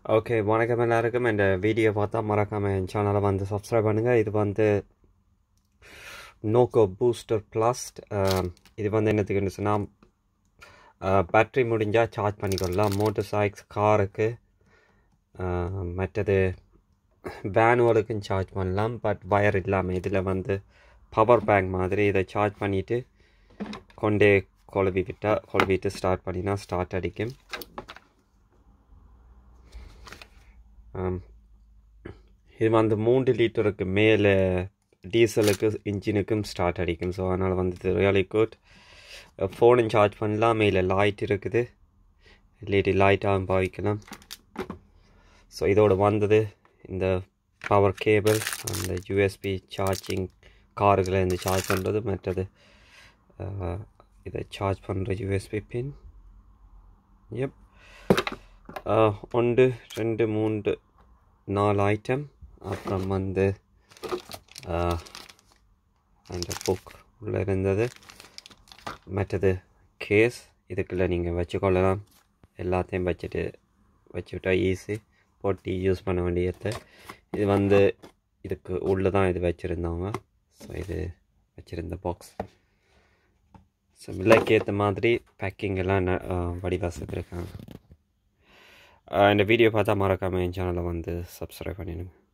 okay வணக்கம் எல்லாருக்கும் இந்த வீடியோ பார்த்தா மறக்காமல் என் சேனலை வந்து சப்ஸ்கிரைப் பண்ணுங்கள் இது வந்து நோக்கோ பூஸ்டர் ப்ளஸ்ட் இது வந்து என்னத்துக்குன்னு சொன்னால் பேட்ரி முடிஞ்சால் சார்ஜ் பண்ணிக்கொள்ளலாம் மோட்டர் சைக்ஸ் காருக்கு மற்றது வேனுவலுக்கும் சார்ஜ் பண்ணலாம் பட் வயர் இல்லாமல் இதில் வந்து பவர் பேங்க் மாதிரி இதை சார்ஜ் பண்ணிவிட்டு கொண்டே கொழுவி விட்டால் கொழுவிட்டு ஸ்டார்ட் பண்ணினா ஸ்டார்ட் அடிக்கும் இது வந்து மூன்று லிட்டருக்கு மேலே டீசலுக்கு இன்ஜினுக்கும் ஸ்டார்ட் அடிக்கும் ஸோ அதனால் வந்து இது ரியலி குட் ஃபோனும் சார்ஜ் பண்ணலாம் மேலே லைட் இருக்குது எல்இடி லைட்டாகவும் பாவிக்கலாம் ஸோ இதோடு வந்தது இந்த பவர் கேபிள் அந்த யூஎஸ்பி சார்ஜிங் கார்களை இருந்து சார்ஜ் பண்ணுறது மற்றது இதை சார்ஜ் பண்ணுற யூஎஸ்பி பின் எப் ஒன்று ரெண்டு மூன்று நாலு ஐட்டம் அப்புறம் வந்து அந்த புக் உள்ளே இருந்தது மற்றது கேஸ் இதுக்குள்ளே நீங்கள் வச்சுக்கொள்ளலாம் எல்லாத்தையும் வச்சுட்டு வச்சுவிட்டா ஈஸி போட்டி யூஸ் பண்ண வேண்டியது இது வந்து இதுக்கு உள்ளே தான் இது வச்சுருந்தாங்க ஸோ இது வச்சுருந்த பாக்ஸ் ஸோ விலைக்கு ஏற்ற மாதிரி பேக்கிங் எல்லாம் வடிவாக சேர்த்துருக்காங்க இந்த வீடியோ பார்த்தா மறக்காமல் என் சேனலை வந்து சப்ஸ்கிரைப் பண்ணிடுங்க